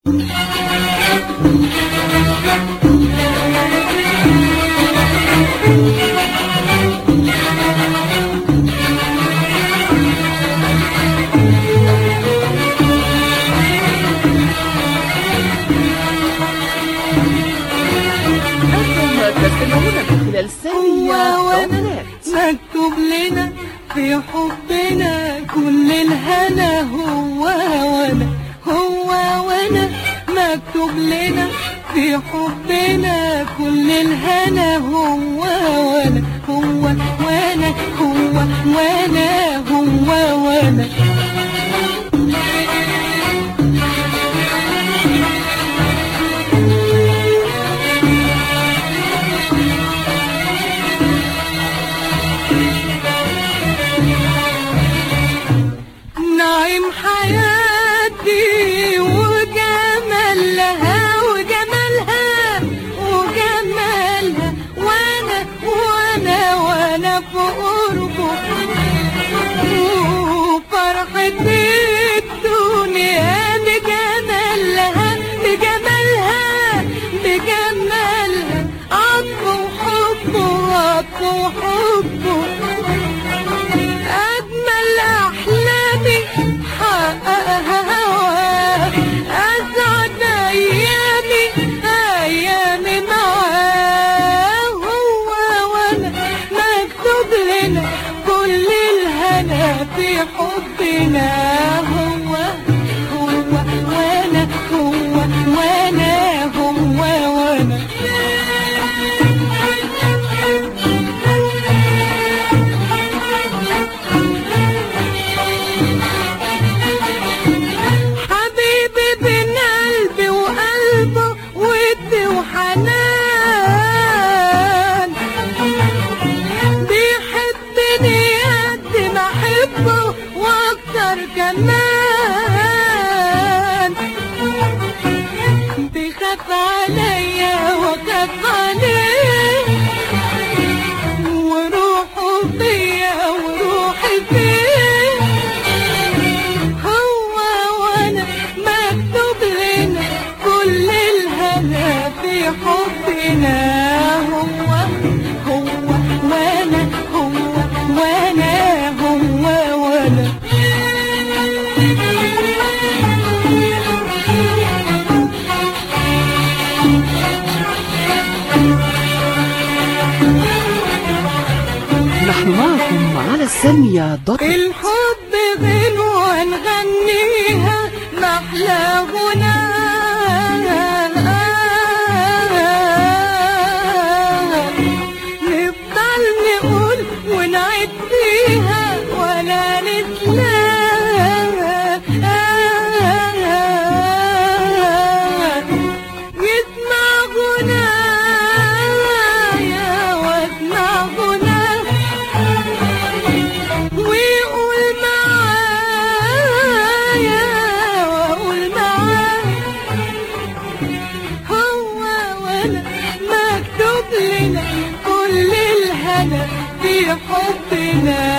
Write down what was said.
أنتم تستمعون من خلال سامية دوت نت. مكتوب لنا في حبنا كل الهنا هو وانا هو وانا مكتوب لنا في حبنا كل الهنا هو وانا هو وانا هو وانا هو وانا نعيم حياتي وجمالها وجمالها وجمالها وانا وانا وانا في قربه وفرحة الدنيا بجمالها بجمالها بجمالها عطف وحبه عطف وحبه أجمل أحلامي حققها هواه أسعد أيامي أيامي معاه هو وأنا مكتوب لنا كل الهنا في حبنا هو هو وأنا هو وأنا هو وأنا حبيبي بين قلبي وقلبه ود وحنان بيحبني قد ما احبه واكتر كمان بيخاف عليا واخاف عليه وروحه فيا وروحي فيه هو وانا مكتوب لنا كل الهنا في حبنا هو هو وانا هو وانا هو وانا نحن معكم على سامية دوت نت. الحب غنوة نغنيها محلى غنى نفضل نقول ونعد فيها ولا نتلاقى يسمع غنايا واسمع غنايا ويقول معايا واقول معاه هو وانا مكتوب لنا كل الهنا في حبنا